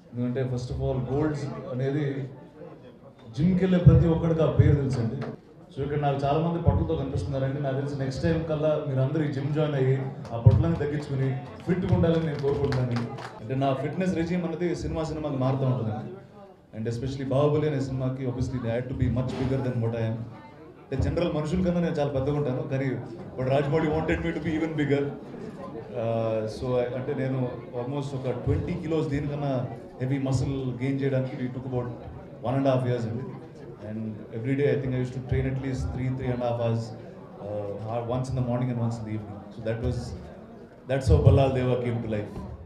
ఎందుకంటే first of all golds అనేది జిమ్కి వెళ్ళే ప్రతి ఒక్కడికి ఆ పేరు తెలుసండి సో ఇక్కడ నాకు చాలా మంది పొట్టలతో కనిపిస్తున్నారండి నాకు తెలిసి నెక్స్ట్ టైం కల్లా మీరు అందరూ ఈ జిమ్ జాయిన్ అయ్యి ఆ పొట్టలను తగ్గించుకుని ఫిట్గా ఉండాలని నేను కోరుకుంటున్నాను అంటే నా ఫిట్నెస్ రెజీమ్ అనేది సినిమా సినిమాకి మారుతూ ఉంటుందండి అండ్ ఎస్పెషలీ బాహుబలి అనే సినిమాకి obviously had to be much bigger than what I'm అంటే జనరల్ మనుషుల కన్నా నేను చాలా పెద్దగా ఉంటాను కానీ but Rajamouli wanted me to be even bigger so అంటే నేను ఆల్మోస్ట్ ఒక ట్వంటీ కిలోస్ దీనికన్నా హెవీ మసిల్ గెయిన్ చేయడానికి we took about one and half years అండి and every day I think I used to train at least three three and half hours once in the morning and once in the evening so that was that's how Bhallaladeva came to life